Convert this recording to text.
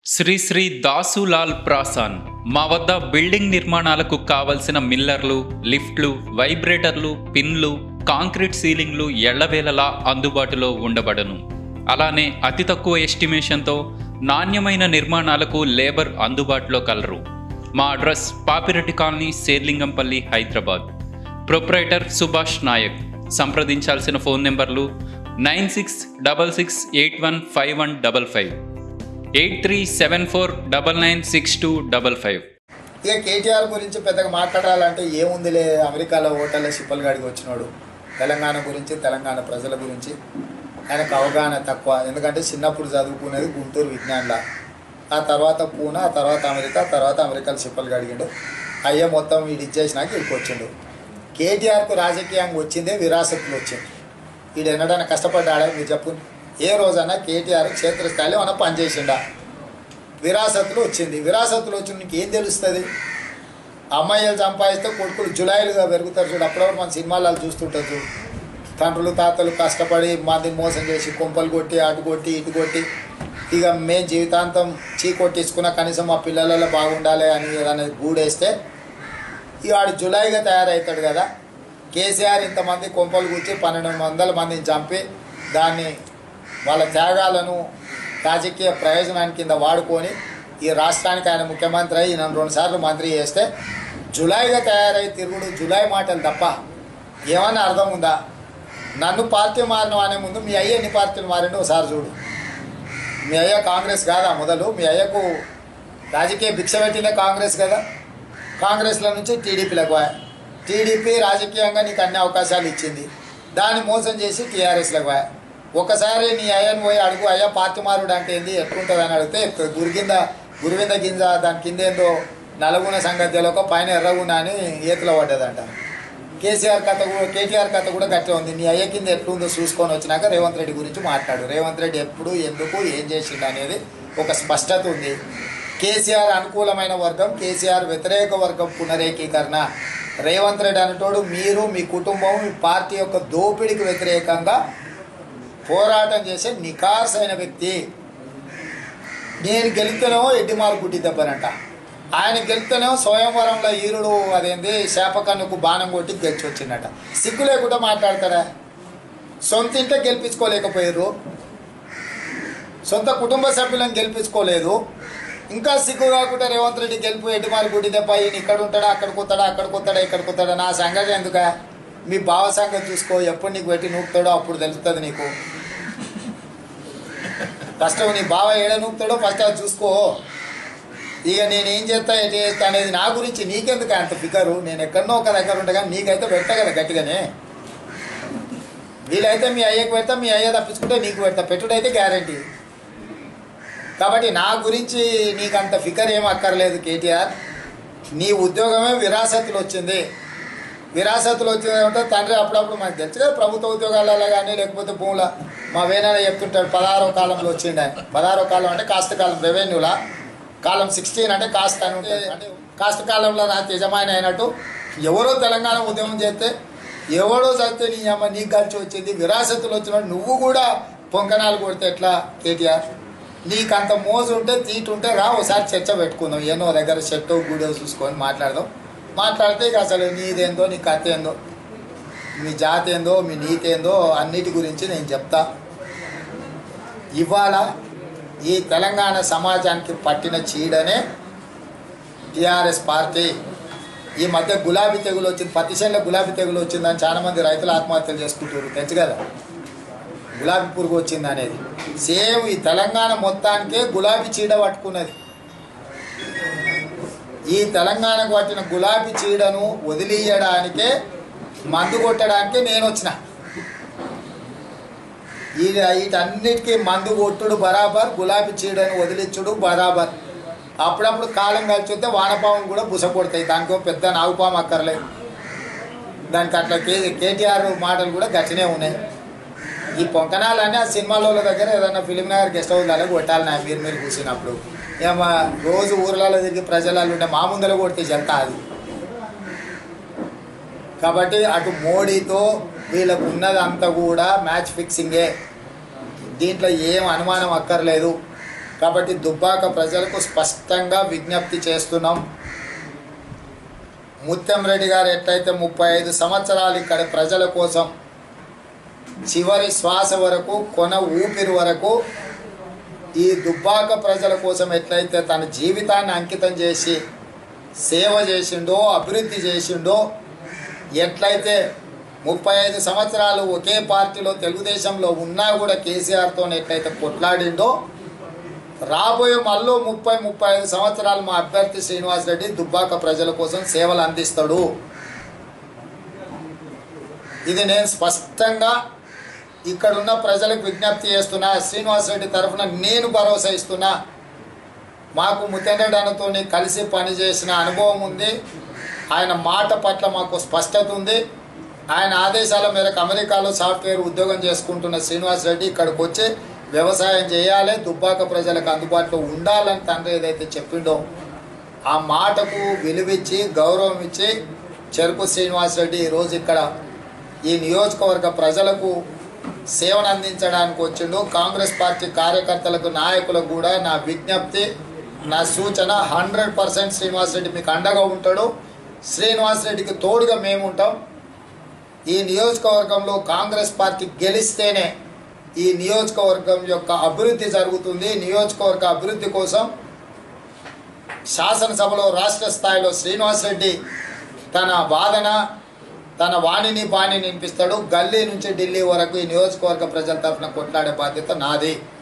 శ్రీ శ్రీ దాసులాల్ ప్రాసాన్ మా వద్ద బిల్డింగ్ నిర్మాణాలకు కావలసిన మిల్లర్లు లిఫ్ట్లు వైబ్రేటర్లు పిన్లు కాంక్రీట్ సీలింగ్లు ఎళ్లవేళలా అందుబాటులో ఉండబడను అలానే అతి తక్కువ ఎస్టిమేషన్తో నాణ్యమైన నిర్మాణాలకు లేబర్ అందుబాటులో కలరు మా address Papireddy colony Serilingampally Hyderabad proprietor Subhash Naik సంప్రదించాల్సిన ఫోన్ నెంబర్లు nine six double six eight one five one double five eight three seven four double nine six two double five ఇక కేటీఆర్ గురించి పెద్దగా మాట్లాడాలంటే ఏముందిలే అమెరికాలో హోటల్లో షిప్పల్ గాడికి వచ్చినాడు తెలంగాణ గురించి తెలంగాణ ప్రజల గురించి ఆయనకు అవగాహన తక్కువ ఎందుకంటే చిన్నప్పుడు చదువుకునేది గుంటూరు విజ్ఞాన్లా ఆ తర్వాత పూనా ఆ తర్వాత అమెరికా ఆ తర్వాత అమెరికాలో షిప్పలు గడిగిండు అయ్యే మొత్తం వీడు ఇచ్చేసినాక ఇక్కడికి వచ్చిండు కేటీఆర్కు రాజకీయంగా వచ్చిందే విరాసత్తులు వచ్చింది వీడు ఎన్నడైనా కష్టపడ్డాడా మీరు చెప్పు ఏ రోజైనా కేటీఆర్ క్షేత్రస్థాయిలో ఏమైనా పనిచేసిండా విరాసత్తులు వచ్చింది విరాసత్తులు వచ్చి నీకు ఏం తెలుస్తుంది అమ్మాయిలు సంపాదిస్తే కొడుకులు జులాయిలుగా పెరుగుతారు చూడు అప్పుడప్పుడు మన సినిమాలలో చూస్తుంటారు చూడు తండ్రులు తాతలు కష్టపడి మందిని మోసం చేసి కొంపలు కొట్టి అటు కొట్టి ఇటు కొట్టి ఇక మేము జీవితాంతం చీ కొట్టించుకున్న కనీసం మా పిల్లలలో బాగుండాలి అని ఏదైనా గూడేస్తే ఇక వాడు జులైగా తయారవుతాడు కదా కేసీఆర్ ఇంతమంది కొంపలు కూర్చి పన్నెండు వందల మందిని చంపి దాన్ని వాళ్ళ త్యాగాలను రాజకీయ ప్రయోజనాన్ని కింద వాడుకొని ఈ రాష్ట్రానికి ఆయన ముఖ్యమంత్రి అయ్యి నన్ను రెండుసార్లు మంత్రి చేస్తే జులైగా తయారై తిరుగుడు జులై మాటలు తప్ప ఏమన్నా అర్థం ఉందా నన్ను పార్టీ మారిన అనే ముందు మీ అయ్య ఎన్ని పార్టీలు మారిండు ఒకసారి చూడు మీ అయ్య కాంగ్రెస్ కాదా మొదలు మీ అయ్యకు రాజకీయ భిక్ష పెట్టిన కాంగ్రెస్ కదా కాంగ్రెస్లో నుంచి టీడీపీలకు పోయా టీడీపీ రాజకీయంగా నీకు అన్ని అవకాశాలు ఇచ్చింది దాన్ని మోసం చేసి టీఆర్ఎస్లకు పోయా ఒకసారి నీ అయ్యను పోయి అడుగు అయ్యా పార్టీ మారుడు అంటే ఏంది ఎట్లుంటుంది అని అడిగితే చెప్తుంది. గురికింద గురువింద గింజ దాని కింద ఏందో నలుగున సంగతి తెలియక పైన ఎర్రగున అని ఈతలో పడ్డదంట కేసీఆర్ కథ కూడా కేటీఆర్ కథ కూడా గట్టే ఉంది నీ అయ్య కింద ఎట్లుందో చూసుకొని వచ్చినాక రేవంత్ రెడ్డి గురించి మాట్లాడు రేవంత్ రెడ్డి ఎప్పుడు ఎందుకు ఏం చేసిండు అనేది ఒక స్పష్టత ఉంది కేసీఆర్ అనుకూలమైన వర్గం కేసీఆర్ వ్యతిరేక వర్గం పునరేకీకరణ రేవంత్ రెడ్డి అనేటోడు మీరు మీ కుటుంబం మీ పార్టీ యొక్క దోపిడీకి వ్యతిరేకంగా పోరాటం చేసే నికార్స్ అయిన వ్యక్తి నేను గెలిస్తేనేమో ఎడ్డిమారు గుడ్డి దెబ్బనంట ఆయన గెలిస్తేనేమో స్వయంవరంలో ఈరుడు అదేంది శాపకన్నుకు బాణం కొట్టి గెలిచి వచ్చిందట సిగ్గు లేకుండా మాట్లాడతారా సొంత ఇంటే గెలిపించుకోలేకపోయారు సొంత కుటుంబ సభ్యులను గెలిపించుకోలేదు ఇంకా సిగ్గు కాకుండా రేవంత్ రెడ్డి గెలుపు ఎడ్డిమారు గుడి దెబ్బ ఈయన ఇక్కడ ఉంటాడా అక్కడికి వస్తాడా అక్కడికి వస్తాడా ఇక్కడికి వస్తాడా నా సంగతి ఎందుక మీ భావ సంగతి చూసుకో ఎప్పుడు నీకు పెట్టి నూపుతాడో అప్పుడు తెలుస్తుంది నీకు కష్టం నీ బావ ఏడ నూపుతాడో ఫస్ట్ అది చూసుకో ఇక నేను ఏం చేస్తా ఎటు చేస్తా అనేది నా గురించి నీకెందుకు అంత ఫికరు నేను ఎక్కడనో ఒక దగ్గర ఉంటా కానీ నీకైతే పెట్టా కదా గట్టిగానే వీలైతే మీ అయ్యకు పెడతా మీ అయ్య తప్పించుకుంటే నీకు పెడతా పెట్టుడైతే గ్యారంటీ కాబట్టి నా గురించి నీకు అంత ఫికర్ ఏం అక్కర్లేదు కేటీఆర్ నీ ఉద్యోగమే విరాసత్తులు వచ్చింది విరాసత్తులు వచ్చింది అంటే తండ్రి అప్పుడప్పుడు మనకు తెలుసు కదా ప్రభుత్వ ఉద్యోగాలలో కానీ లేకపోతే భూముల మా వేనాడ చెప్తుంటాడు పదహారో కాలంలో వచ్చిండు ఆయన పదహారో కాలం అంటే కాస్త కాలం రెవెన్యూలా కాలం సిక్స్టీన్ అంటే కాస్త అని ఉంటుంది అంటే కాస్త కాలంలో నాకు యజమాని అయినట్టు ఎవరో తెలంగాణ ఉద్యమం చేస్తే ఎవడో చదివితే నీ అమ్మ నీకు కలిసి వచ్చింది విరాసత్తులు వచ్చినట్టు నువ్వు కూడా పొంకనాలు కొడితే ఎట్లా కేటీఆర్ నీకు అంత మోజు ఉంటే తీటు ఉంటే రా ఒకసారి చర్చ పెట్టుకుందాం ఏనో దగ్గర చెట్టు గుడో చూసుకొని మాట్లాడదాం మాట్లాడితే ఇక అసలు నీదేందో నీ కథ ఏందో మీ జాతి ఏందో మీ నీతి ఏందో అన్నిటి గురించి నేను చెప్తా ఇవాళ ఈ తెలంగాణ సమాజానికి పట్టిన చీడనే టిఆర్ఎస్ పార్టీ ఈ మధ్య గులాబీ తెగులు వచ్చింది పత్తి చేనులో గులాబీ తెగులు వచ్చిందని చాలా మంది రైతులు ఆత్మహత్యలు చేసుకుంటారు తెలుసు కదా గులాబీ పురుగు వచ్చింది అనేది సేమ్ ఈ తెలంగాణ మొత్తానికే గులాబీ చీడ పట్టుకున్నది ఈ తెలంగాణకు పట్టిన గులాబీ చీడను వదిలియడానికే మందు కొట్టడానికే నేను వచ్చిన ఈ వీటన్నిటికీ మందు కొట్టుడు బరాబర్ గులాబీ చీడను వదిలించుడు బరాబర్ అప్పుడప్పుడు కాలం కలిసి వస్తే వానపాములు కూడా బుస కొడతాయి దానికి ఒక పెద్ద నాగుపాము అక్కర్లేదు దానికి అట్లా కే కేటీఆర్ మాటలు కూడా గట్టినే ఉన్నాయి ఈ పొంకనాలన్నీ ఆ సినిమాల దగ్గర ఏదైనా ఫిలిం నగర్ గెస్ట్ హౌస్ అలాగే కొట్టాలి నా మీరు మీరు కూర్చున్నప్పుడు ఏమో రోజు ఊర్లలో తిరిగి ప్రజలలో ఉంటే మా ముందర కొడితే జంత అది కాబట్టి అటు మోడీతో వీళ్ళకు ఉన్నదంతా కూడా మ్యాచ్ ఫిక్సింగే దీంట్లో ఏం అనుమానం అక్కర్లేదు కాబట్టి దుబ్బాక ప్రజలకు స్పష్టంగా విజ్ఞప్తి చేస్తున్నాం ముత్యం రెడ్డి గారు ఎట్లయితే ముప్పై ఐదు సంవత్సరాలు ఇక్కడ ప్రజల కోసం చివరి శ్వాస వరకు కొన ఊపిరి వరకు ఈ దుబ్బాక ప్రజల కోసం ఎట్లయితే తన జీవితాన్ని అంకితం చేసి సేవ చేసిండో అభివృద్ధి చేసిండో ఎట్లయితే ముప్పై ఐదు సంవత్సరాలు ఒకే పార్టీలో తెలుగుదేశంలో ఉన్నా కూడా కేసీఆర్తో ఎట్లయితే కొట్లాడిండో రాబోయే మళ్ళీ ముప్పై ముప్పై ఐదు సంవత్సరాలు మా అభ్యర్థి శ్రీనివాస్ రెడ్డి దుబ్బాక ప్రజల కోసం సేవలు అందిస్తాడు ఇది నేను స్పష్టంగా ఇక్కడున్న ప్రజలకు విజ్ఞప్తి చేస్తున్నా శ్రీనివాస్ రెడ్డి తరఫున నేను భరోసా ఇస్తున్నా మాకు ముత్యంరెడ్డి కలిసి పనిచేసిన అనుభవం ఉంది ఆయన మాట పట్ల మాకు స్పష్టత ఉంది ఆయన ఆదేశాల మేరకు అమెరికాలో సాఫ్ట్వేర్ ఉద్యోగం చేసుకుంటున్న శ్రీనివాస్ రెడ్డి ఇక్కడికి వచ్చి వ్యవసాయం చేయాలి దుబ్బాక ప్రజలకు అందుబాటులో ఉండాలని తండ్రి ఏదైతే చెప్పిండో ఆ మాటకు విలువిచ్చి గౌరవం ఇచ్చి చెరుకు శ్రీనివాస్ రెడ్డి ఈరోజు ఇక్కడ ఈ నియోజకవర్గ ప్రజలకు సేవను అందించడానికి వచ్చిండు కాంగ్రెస్ పార్టీ కార్యకర్తలకు నాయకులకు కూడా నా విజ్ఞప్తి నా సూచన హండ్రెడ్ పర్సెంట్ శ్రీనివాస్ రెడ్డి మీకు అండగా ఉంటాడు శ్రీనివాస్ రెడ్డికి తోడుగా మేము ఉంటాం ఈ నియోజకవర్గంలో కాంగ్రెస్ పార్టీ గెలిస్తేనే ఈ నియోజకవర్గం యొక్క అభివృద్ధి జరుగుతుంది నియోజకవర్గ అభివృద్ధి కోసం శాసనసభలో రాష్ట్ర స్థాయిలో శ్రీనివాస్ రెడ్డి తన వాదన తన వాణిని బాణిని వినిపిస్తాడు గల్లీ నుంచి ఢిల్లీ వరకు ఈ నియోజకవర్గ ప్రజల తరఫున కొట్లాడే బాధ్యత నాది